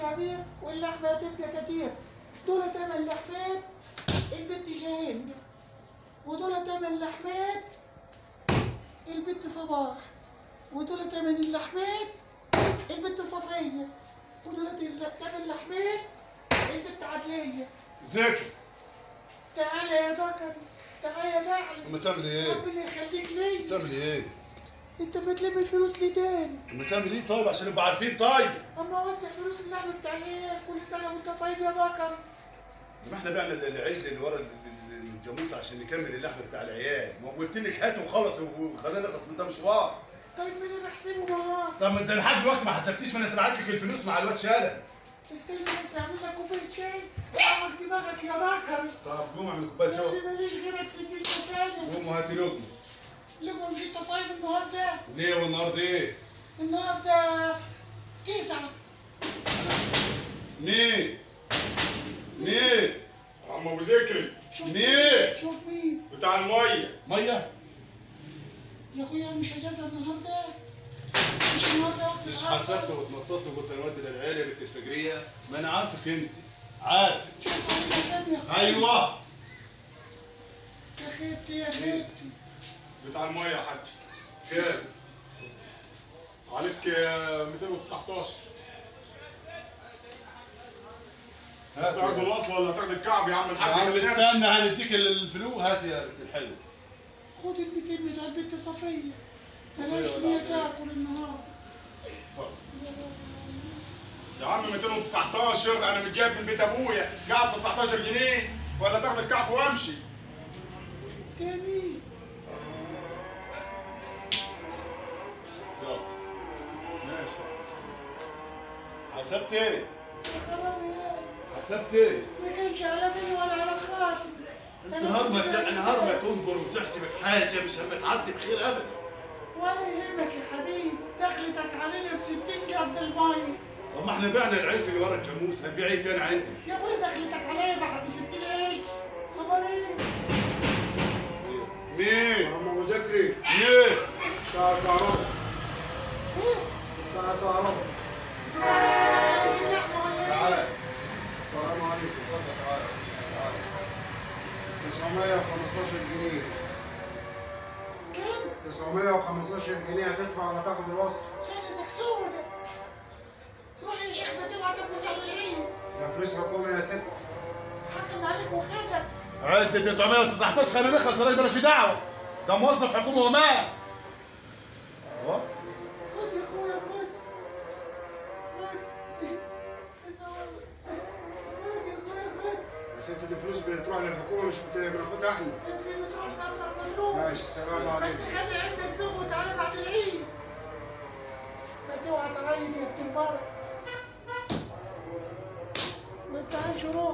عبير واللحمه هتبقى كتير دول تمن لحمات البت شاهين ودول تمن لحمات البت صباح ودول تمن اللحمات البت صفيه ودول تمن لحمات البت عدليه ذكي تعالى يا ذكر تعالى يا بعل اما تعمل ايه؟ ربنا يخليك ليا تعمل ايه؟ انت بتلم الفلوس ليه تاني اما تعمل ايه طيب عشان نبقى عارفين طيب اما اوزع فلوس اللحم بتاع العيال كل سنه وانت طيب يا ذكر ما احنا بعنا ال- العجل اللي ورا ال- ال- الجاموسه عشان نكمل اللحم بتاع العيال ما قلت لك هات وخلص وخلينا نخلص من ده مشوار طيب مين اللي بحسبه معاك طب ما انت لحد دلوقتي ما حسبتيش ما انا بعت لك الفلوس مع الواد شلبي استنى بس اعمل لك كوبايه شاي اعمل دماغك يا ذكر طب قوم اعمل كوبايه يا شاي ابني ماليش غيرك في الدنيا سنه قوم وهاتي لقمه لقوا مش انت طيب النهارده ليه والنهارده ايه؟ النهارده تسعه مين؟ مين؟ عم ابو ذكري شوف مين؟ شوف مين بتاع الميه ميه؟ يا اخويا مش اجازه النهارده مش النهارده وقت مش العصر. حسبت واتنططت وقلت نودي للعيال يا بنت الفجريه ما انا عارفك انت عارف شوف علينا كام يا اخويا ايوه يا خيبتي يا خيبتي بتاع الميه يا حاج كام؟ عليك آه، 219 هات هتاخد يا الاصل ولا هتاخد الكعب يا عم الحاج عم خلينا نمشي. استنى هنديك الفلوس هات يا بنت الحلو خد ال 200 بتاع البنت صفيه صفية بلاش ولا هي عادية؟ تاكل النهارده يا عم 219 انا متجايب من بيت ابويا قاعد 19 جنيه ولا تاخد الكعب وامشي جميل يلا. ماشي حسبت ايه؟ يا خرابي يا حسبت ايه؟ ما كانش على بالي ولا على خاطري انت نهار ما ت- نهار ما تنظر وتحسب في حاجه مش هم تعدي بخير ابدا ولا يهمك يا حبيبي دخلتك علينا ب 60 قد الميه طب ما احنا بعنا العيش اللي ورا الجاموس هنبيع ايه تاني عندي؟ يا ابوي دخلتك عليا بحر ب 60 عيش خبر ايه؟ مين؟ عم ابو ذكري مين؟ بتاع الكهرباء ايه؟ بتاع الكهرباء اللحمه ولا ايه؟ تعالى السلام عليكم اتفضل تعالى تعالى 915 جنيه كم؟ 915 جنيه هتدفع ولا تاخد الوصل؟ سنتك سودة روح يا شيخ ما تبغى تاكل لحم العيد ده فلوس حكومي يا ست حكم عليك وخدك عد 919 خلينا نخلص الراجل مالوش دعوه ده موظف حكومه ومال اهو خد يا اخويا خد خد خد يا اخويا خد بس انت دي فلوس بتروح للحكومه مش بت- بناخدها احنا بس بتروح مطرح ما تروح ماشي السلام ما عليكم تخلي عندك زوج وتعالى بعد العيد ما توعى تعيط يا ابن المرة ما تزعلش روح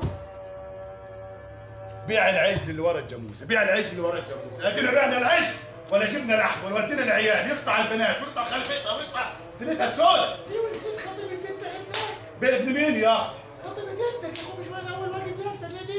بيع العيش اللي ورا الجاموسه بيع العيش اللي ورا الجاموسه ادينا بعنا العيش ولا جبنا لحم ولا ودينا العيال يقطع البنات ويقطع خلفتها ويقطع سنتها السوداء ليه ونسيت خاطب البنت ابنك بابن مين يا اختي؟ خاطب ابنك يا اخو مش وانا اول واجب ليها السنه دي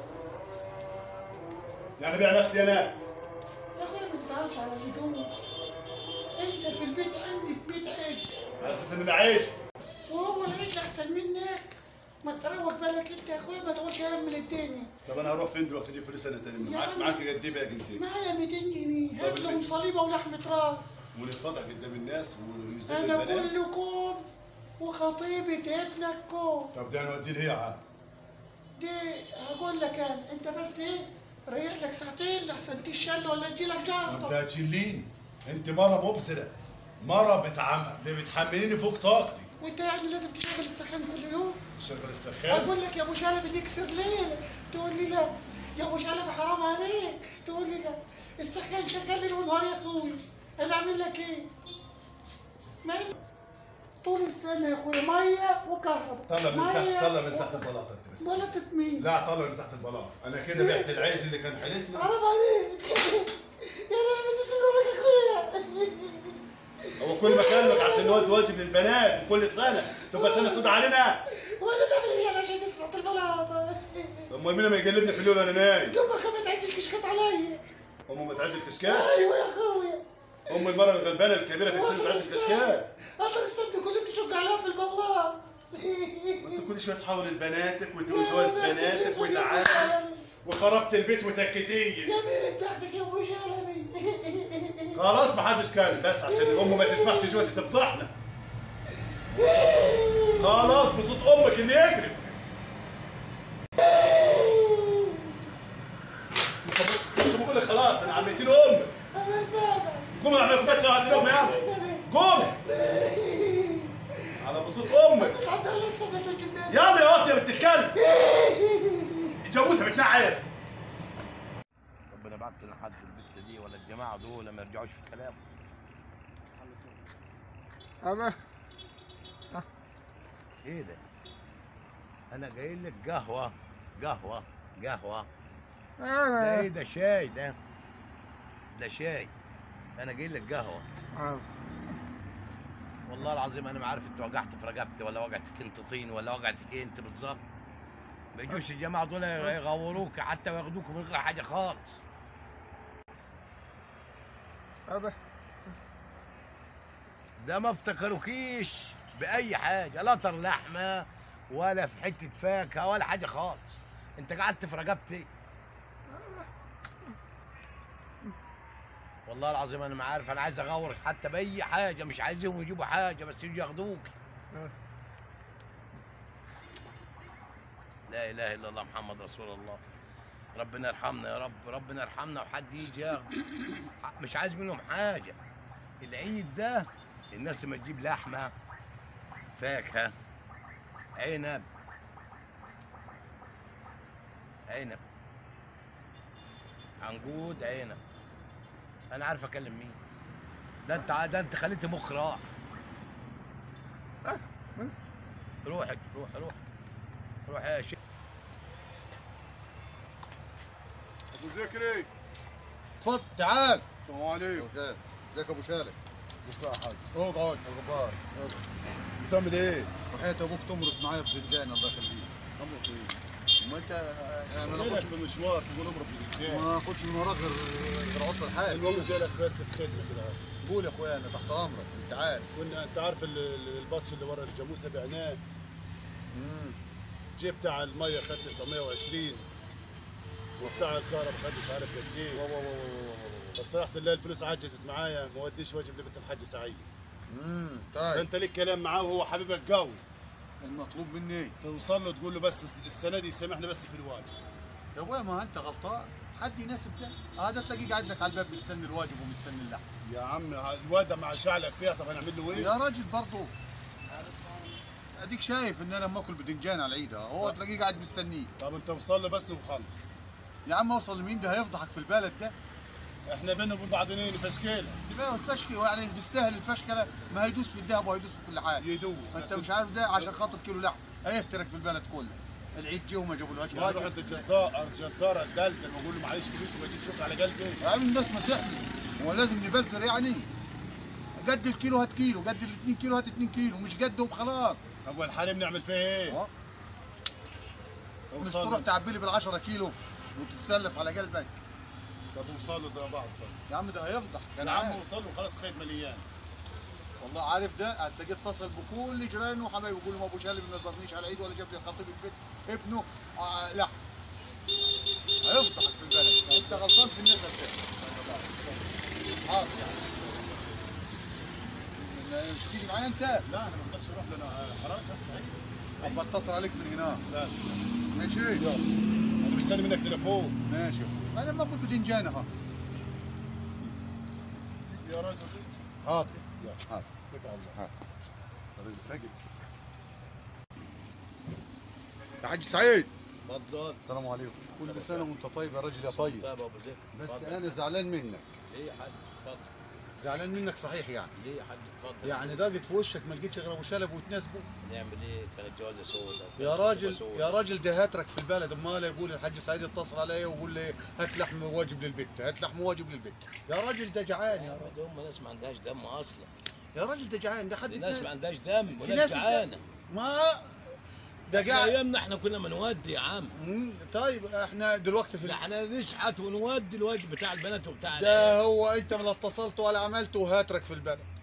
يعني بيع نفسي انا يا اخويا ما تزعلش على الهدوم انت في البيت عندك بيت عيش على اساس ان عيش وهو العيش احسن منك ما تروق بالك انت يا اخويا ما تقولش هم من الدنيا طب انا هروح فين دلوقتي اجيب فلوس انا تاني يا معاك عم. معاك قد ايه بقى انت؟ معايا 200 جنيه هات لهم صليبه ولحمه راس ونتفضح قدام الناس ونزل انا البنات كلكم وخطيبه ابنك كوم طب ده نوديه ليه يا عم؟ دي هقول لك انا انت بس ايه ريح لك ساعتين لحسن تشل ولا تجيلك انت جلطه هتشيليني انت مره مبصره مره بتعم بتحمليني فوق طاقتي وانت يعني لازم تشغل السخان كل يوم شغل السخان اقول لك يا ابو شلبي نكسر ليله تقول لي لا يا ابو شلبي حرام عليك تقول لي لا السخان شغال ليل ونهار يا اخوي انا اعمل لك ايه؟ ما طول السنه يا اخويا ميه وكهرباء طلع من مية تحت طلع من تحت وكهرباء. البلاط انت بس بلطة مين؟ لا طلع من تحت البلاط انا كده بعت العيش اللي كان حالتنا حرام عليك يا لهوي تسلمك يا اخويا هو كل ما كلمك عشان نودي واجب للبنات وكل سنه تبقى سنه سودة علينا وانا بعمل ايه انا عشان تسرق البلاطه امال مين ما يقلبني في الليل وانا نايم دوبك كانت عندي الكشكات عليا امه ما تعد الكشكات ايوه يا اخويا ام المره الغلبانه الكبيره في السن تعد الكشكات اخر السنه كنت بتشق عليها في البلاط وانت كل شويه تحاول بناتك وتجوز بناتك وتعالي وخربت البيت وتكتيه جميل بتاعتك يا ابو شلبي خلاص ما حدش كان بس عشان الام ما تسمعش جوتي تفضحنا خلاص بصوت امك اللي يقرف مش بقول لك خلاص انا عميت له امك انا سامع قوم اعمل كوبايه شاي هات لهم يا عم قوم على بصوت امك حتى لسه ما تجيبني يلا يا واد يا بنت الكلب جاموسه بتنعل ربنا بعت لنا حد في البت دي ولا الجماعه دول ما يرجعوش في كلام هذا ايه ده انا جاي لك قهوه قهوه قهوه ده ايه ده شاي ده ده شاي انا جاي لك قهوه والله العظيم انا ما عارف انت وقعت في رقبتي ولا وقعتك انت طين ولا وقعتك ايه انت بالظبط ما يجوش الجماعه دول يغوروك حتى وياخدوك من غير حاجه خالص هذا ده ما افتكروكيش باي حاجه لا طر لحمه ولا في حته فاكهه ولا حاجه خالص انت قعدت في رقبتي والله العظيم انا ما عارف انا عايز اغورك حتى باي حاجه مش عايزهم يجيبوا حاجه بس يجوا ياخدوك لا اله الا الله محمد رسول الله ربنا يرحمنا يا رب ربنا يرحمنا وحد يجي ياخد مش عايز منهم حاجه العيد ده الناس ما تجيب لحمه فاكهه عنب عنب عنقود عنب انا عارف اكلم مين ده انت ده انت خليت مخ راح روح روح روح روح يا شيخ ابو زكري تفضل تعال السلام عليكم ازيك ابو شارع ازيك يا حاج اقعد اخبار بتعمل ايه؟ وحياة ابوك تمرض معايا بفنجان الله يخليك امرك ايه؟ ما انت انا ما جاي لك اخدش في مشوار تقول امرك بالرجال ما اخدش من وراك غير غير عطل الحال المهم جاي لك بس في خدمه كده قول يا اخويا انا تحت امرك انت عارف كنا انت عارف ال- ال- البطش اللي ورا الجاموسه بعناه جيب بتاع الميه خد 920 وبتاع الكهرباء خد مش عارف قد ايه فبصراحه الله الفلوس عجزت معايا ما وديش واجب لبنت الحاج سعيد امم طيب فانت ليك كلام معاه وهو حبيبك قوي المطلوب مني توصل له تقول له بس الس- السنه دي سامحنا بس في الواجب يا ابويا ما انت غلطان حد يناسب ده هذا تلاقيه قاعد لك على الباب مستني الواجب ومستني اللحم يا عم الواد مع شعلك فيها طب هنعمل له ايه؟ يا راجل برضه اديك شايف ان انا ما اكل بدنجان على العيد هو تلاقيه قاعد مستنيه طب انت وصل له بس وخلص يا عم اوصل لمين ده هيفضحك في البلد ده احنا بينا وبين بعضنا فشكيله تبقى تفشكل يعني بالسهل الفشكله ما هيدوس في الذهب وهيدوس في كل حاجه يدوس ما انت بس مش عارف ده عشان خاطر كيلو لحم هيهترك في البلد كله العيد جه وما جابولهاش يا روح حاجه انت الجزار الجزار الدلت لما اقول له معلش فلوس وبجيب شكر على قلبي يا عم الناس ما تحمل هو لازم نبذر يعني قد الكيلو هات كيلو قد الاثنين كيلو هات 2 كيلو مش قدهم خلاص هو الحريم نعمل فيه ايه؟ اه. مش وصل تروح له تعبي لي بال 10 كيلو وتستلف على قلبك طب وصل له زي بعض طب يا عم ده هيفضح كان يا عم عام وصل له خلاص خيط مليان والله عارف ده هتلاقيه اتصل بكل جيرانه وحبايبه يقول لهم ابو شالب ما نظرنيش على العيد ولا جاب لي خطيب البيت ابنه آه لحم هيفضحك في البلد انت غلطان في الناس حاضر يعني. مش تيجي معايا انت لا انا ما اقدرش اروح لنا حراج اسمع ابقى اتصل عليك من هنا لا اسمع ماشي انا مستني منك تليفون ماشي انا ما كنت بدنجان اهو يا راجل حاضر يلا حاضر اتكل على الله حاضر. طريق سجد يا حاج سعيد اتفضل السلام عليكم كل سنه وانت طيب يا راجل يا طيب طيب يا ابو زكي بس اتفضل. انا زعلان منك ليه يا حاج اتفضل زعلان منك صحيح يعني ليه يا حاج اتفضل يعني ضاقت في وشك ما لقيتش غير ابو شلب وتناسبه نعمل ايه كانت جوازه سودة يا راجل يا راجل ده هاترك في البلد امال يقول الحاج سعيد اتصل علي ويقول لي هات لحم واجب للبيت هات لحم واجب للبيت يا راجل ده جعان يا راجل هم ناس ما عندهاش دم اصلا يا راجل ده جعان ده حد دي ناس ما يتنا- عندهاش دم وناس تناسب جعانه ده. ما ده احنا قاعد ايامنا احنا كنا بنودي يا عم مم، طيب احنا دلوقتي في ده احنا نشحت ونودي الواجب بتاع البنات وبتاع ده هو انت لا اتصلت ولا عملت وهاترك في البلد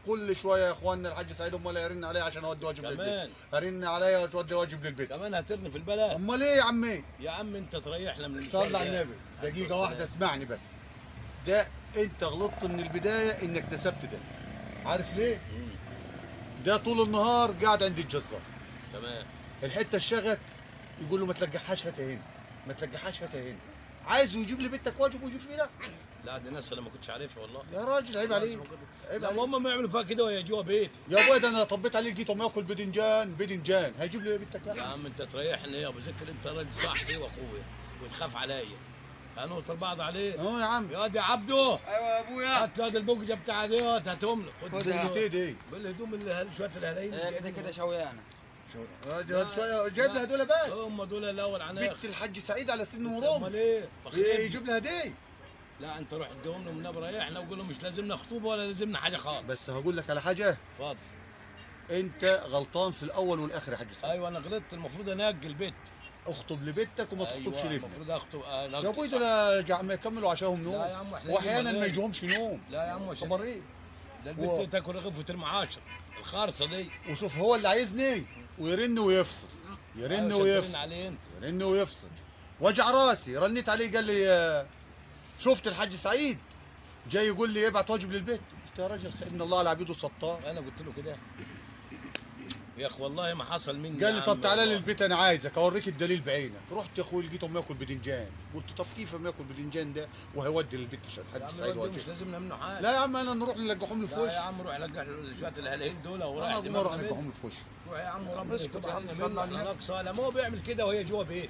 كل شويه يا اخواننا الحاج سعيد امال يرن علي عشان اودي واجب كمان. للبيت هرن عليا واودي واجب للبيت كمان هترمي في البلد امال ايه يا عمي يا عم انت تريحنا من صلى على النبي دقيقه واحده اسمعني بس ده انت غلطت من البدايه انك نسبت ده عارف ليه ده طول النهار قاعد عند الجزار تمام الحته الشغت يقول له ما تلقحهاش هاتها هنا ما تلقحهاش هاتها هنا عايزه يجيب لي بنتك واجب ويجيب فينا لا دي ناس انا ما كنتش عارفها والله يا راجل عيب عليك عيب لا عليك ما هم ما يعملوا فيها كده وهي جوا بيتي يا ابوي ده انا طبيت عليه لقيته ياكل بدنجان بدنجان هيجيب لي بنتك يا لا عم انت تريحني يا ابو ذكر انت راجل صاحبي واخويا وتخاف عليا هنوصل بعض عليه اه يا عم يا دي عبده ايوه يا ابويا هات هذا البوجه بتاع ديوت هاتهم لك خد خد اللي دي بالهدوم اللي هل- شويه الهلاين هي كده كده شويانه هذه شويه جايب لها هدول بس هم دول الاول عناق بنت الحاج سعيد على سن امال وروم ايه إيه، يجيب لها هديه لا انت روح اديهم لهم النبي ريحنا وقول لهم مش لازمنا خطوبه ولا لازمنا حاجه خالص بس هقول لك على حاجه اتفضل انت غلطان في الاول والاخر يا حاج سعيد ايوه انا غلطت المفروض انقي البيت اخطب لبنتك وما تخطبش ايوه لابنك المفروض اخطب انقي يا ابوي صح. دول جا- ما يكملوا عشاهم نوم لا يا عم، احنا واحيانا نجيب ما مغارب. يجوهمش نوم لا يا عم عشان خبر ايه ده و- البنت تاكل رغيف وترمي عشر الخارصه دي وشوف هو اللي عايزني ويرن ويفصل يرن أيوة، شغالين ويفصل عليه انت يرن ويفصل وجع راسي رنيت عليه قال لي آه، شفت الحاج سعيد جاي يقول لي ابعت واجب للبيت قلت يا راجل ان الله على عبيده ستار انا قلت له كده يا اخ والله ما حصل مني قال يا لي طب عم تعالى لي والله. البيت انا عايزك اوريك الدليل بعينك رحت يا اخوي لقيته ياكل بدنجان قلت طب كيف ما ياكل بدنجان ده وهيودي للبيت يا الحاج عم سعيد الواد ده مش واجب لازمنا منه حاجه لا يا عم انا نروح نلقحهم له في لا وش يا عم روح لقح شويه الهلاهيل دول انا وراح اقوم اروح القحهم له في وش روح يا عم وربنا اسكت يتوب يا عم، علينا صلى منه على احنا النبي. ناقصه لا ما هو بيعمل كده وهي جوا بيتي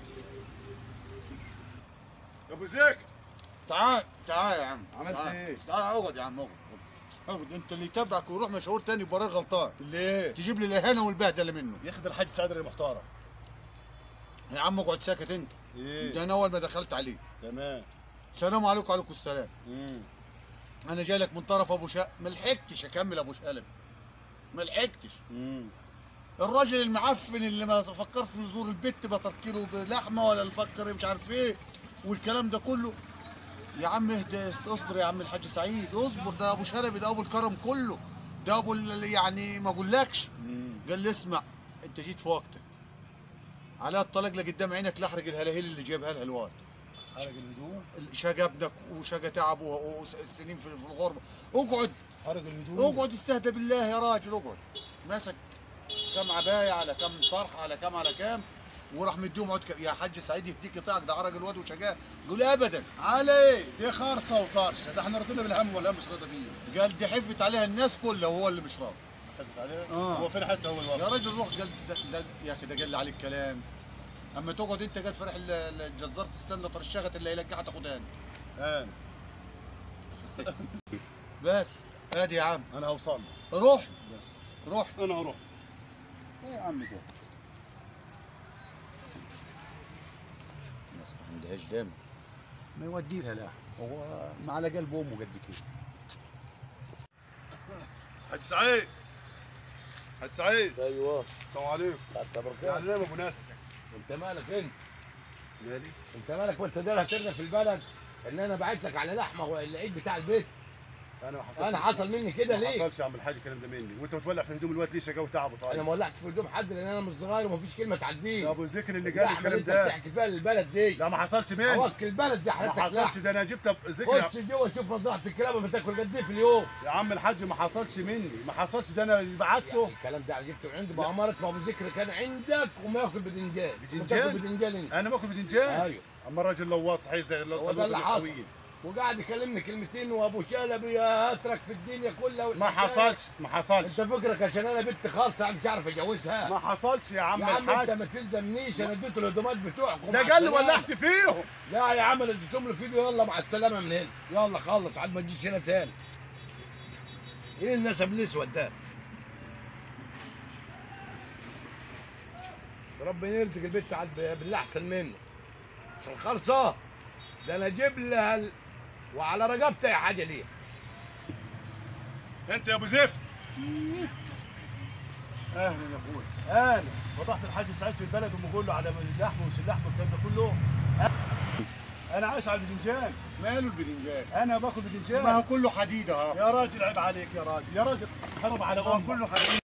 يا ابو زيك تعال تعال يا عم عملت تعال. إيه؟ تعال اقعد يا عم اقعد اقعد انت اللي يتابعك ويروح مشهور تاني يبقى راجل غلطان ليه؟ تجيب لي الاهانه والبهدله منه ياخد الحاج سعد اللي محترم يا عم اقعد ساكت انت ايه ده انا اول ما دخلت عليه تمام السلام عليكم وعليكم السلام امم انا جاي لك من طرف ابو شقه ما لحقتش اكمل ابو شقلب ما لحقتش امم الراجل المعفن اللي ما فكرش يزور البيت بتركيله بلحمه ولا الفكر مش عارف ايه والكلام ده كله يا عم اهدى اصبر يا عم الحاج سعيد اصبر ده ابو شلبي ده ابو الكرم كله ده ابو ال- يعني ما اقولكش قال لي اسمع انت جيت في وقتك على الطلاق اللي قدام عينك لا احرق الهلاهيل اللي جايبها لها الواد حرق الهدوم شقى ابنك وشقى تعبه وسنين في في الغربه اقعد حرق الهدوم اقعد استهدى بالله يا راجل اقعد مسك كم عبايه على كم طرح على كم على كم وراح مديهم عود ك- يا حاج سعيد يهديك طاق ده عرق الواد وشقاه يقول ابدا علي دي خارصه وطرشه ده احنا رضينا بالهم ولا مش راضي بيه قال دي حفت عليها الناس كلها وهو اللي مش راضي حكت عليه آه. هو فين حتى هو يا الوقت راجل روح قال ده, ده يا اخي ده قال لي عليك كلام اما تقعد انت قال فرح ال- ال- الجزار تستنى طرشغه اللي هيلقحها تاخدها انت انا بس ادي يا عم انا هوصل روح بس روح انا هروح ايه يا عم ده الناس ما عندهاش دم ما يودي لها لا هو ما على قلب امه قد كده حاج سعيد حاج سعيد ايوه السلام عليكم يعني نام ابو ناسف انت مالك انت مالي انت مالك وانت داير هترمي في البلد ان انا بعت لك على لحمه والعيد بتاع البيت انا ما حصلش انا حصل مني كده ما ليه حصلش يا عم الحاج الكلام ده مني وانت بتولع في هدوم الواد ليه شقاوه وتعب انا طيب ما ولعت في هدوم حد لان انا مش صغير ومفيش كلمه تعديني يا ابو ذكر اللي قال اللحمه اللي الكلام انت ده بتحكي فيها للبلد دي لا ما حصلش مني اوك البلد زي ما حالتك حصلش لحم ده انا جبت ذكر خش جوه شوف مزرعه الكلاب بتاكل قد ايه في اليوم يا عم الحاج ما حصلش مني ما حصلش ده انا اللي بعته الكلام ده جبته من عندي بأمارك ما ابو ذكر كان عندك وما ياكل بدنجان بدنجان؟ تاكل بدنجان انت انا باكل باذنجان ايوه اما الراجل لواط صحيح ده هو ده اللي حصل وقاعد يكلمني كلمتين وابو شلبي يا اترك في الدنيا كلها ما حصلش ما حصلش انت فكرك عشان انا بنت خالصه مش عارف اجوزها ما حصلش يا عم يا عم انت الحاج ما تلزمنيش انا اديته الهدومات بتوعكم ده مع قال لي السلامة. ولعت فيهم لا يا عم انا اديتهم له فيديو يلا مع السلامه من هنا يلا خلص عاد ما تجيش هنا تاني ايه النسب الاسود ده ربنا يرزق البت عاد ب- باللي احسن منه عشان خلصه ده انا اجيب لها ال... وعلى رقبتي حاجه ليها انت يا ابو زفت اهلا يا اخويا انا فضحت الحاج سعيد في البلد وبقول له على اللحم ومش اللحم والكلام ده كله انا عايش على الباذنجان ماله البدنجان انا باكل ما باذنجان هو كله حديد اهو يا راجل عيب عليك يا راجل يا راجل حرام على ما هو امك كله حديد